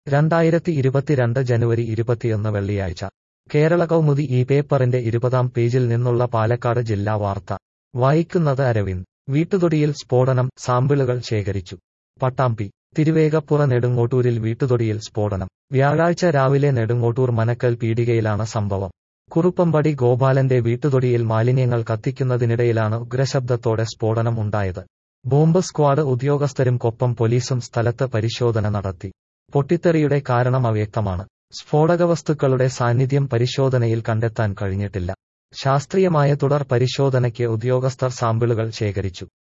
രണ്ടായിരത്തി ഇരുപത്തിരണ്ട് ജനുവരി ഇരുപത്തിയൊന്ന് വെള്ളിയാഴ്ച കേരള കൗമുദി ഈ പേപ്പറിന്റെ ഇരുപതാം പേജിൽ നിന്നുള്ള പാലക്കാട് ജില്ലാ വാർത്ത വായിക്കുന്നത് അരവിന്ദ് വീട്ടുതൊടിയിൽ സ്ഫോടനം സാമ്പിളുകൾ ശേഖരിച്ചു പട്ടാമ്പി തിരുവേഗപ്പുറ നെടുങ്ങോട്ടൂരിൽ വീട്ടുതൊടിയിൽ സ്ഫോടനം വ്യാഴാഴ്ച രാവിലെ നെടുങ്ങോട്ടൂർ മനക്കൽ പീടികയിലാണ് സംഭവം കുറുപ്പമ്പടി ഗോപാലന്റെ വീട്ടുതൊടിയിൽ മാലിന്യങ്ങൾ കത്തിക്കുന്നതിനിടയിലാണ് ഉഗ്രശബ്ദത്തോടെ സ്ഫോടനം ഉണ്ടായത് ബോംബ് സ്ക്വാഡ് ഉദ്യോഗസ്ഥരും കൊപ്പം പോലീസും സ്ഥലത്ത് പരിശോധന നടത്തി പൊട്ടിത്തെറിയുടെ കാരണം അവ്യക്തമാണ് സ്ഫോടക വസ്തുക്കളുടെ സാന്നിധ്യം പരിശോധനയിൽ കണ്ടെത്താൻ കഴിഞ്ഞിട്ടില്ല ശാസ്ത്രീയമായ തുടർ പരിശോധനയ്ക്ക് ഉദ്യോഗസ്ഥർ സാമ്പിളുകൾ ശേഖരിച്ചു